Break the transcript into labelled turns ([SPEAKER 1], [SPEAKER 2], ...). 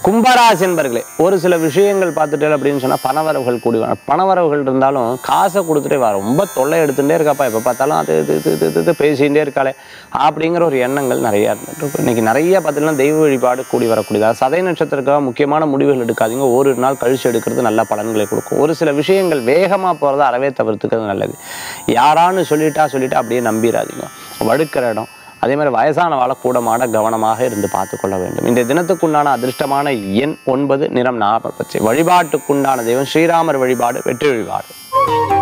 [SPEAKER 1] கும்பராசி என்பர்களே ஒரு சில விஷயங்கள் பார்த்துட்டு அப்படின்னு சொன்னா பணவரவுகள் கூடி வரும் பணவரவுகள் இருந்தாலும் காசை கொடுத்துட்டே வா ரொம்ப தொல்லை எடுத்துட்டே இருக்காப்பா எப்போ பார்த்தாலும் அது இது இது இது, இது இது பேசிகிட்டே இருக்காளே அப்படிங்கிற ஒரு எண்ணங்கள் நிறைய இருந்துட்டு இருக்கும் இன்னைக்கு நிறைய பார்த்தீங்கன்னா தெய்வ வழிபாடு கூடி வரக்கூடியதா சதை நட்சத்திரக்காக முக்கியமான முடிவுகள் எடுக்காதீங்க ஒரு நாள் கழிச்சு எடுக்கிறது நல்ல பலன்களை கொடுக்கும் ஒரு சில விஷயங்கள் வேகமாக போகிறத அறவே தவிர்த்துக்கிறது நல்லது யாரான்னு சொல்லிட்டா சொல்லிட்டா அப்படியே நம்பிடாதீங்க வழுக்கிற இடம் அதே மாதிரி வயசான வாழ கூடமாட கவனமாக இருந்து பார்த்து கொள்ள வேண்டும் இந்த தினத்துக்குண்டான அதிர்ஷ்டமான எண் ஒன்பது நிறம் நாற்பது பச்சை வழிபாட்டுக்குண்டான தெய்வம் ஸ்ரீராமர் வழிபாடு வெற்றி வழிபாடு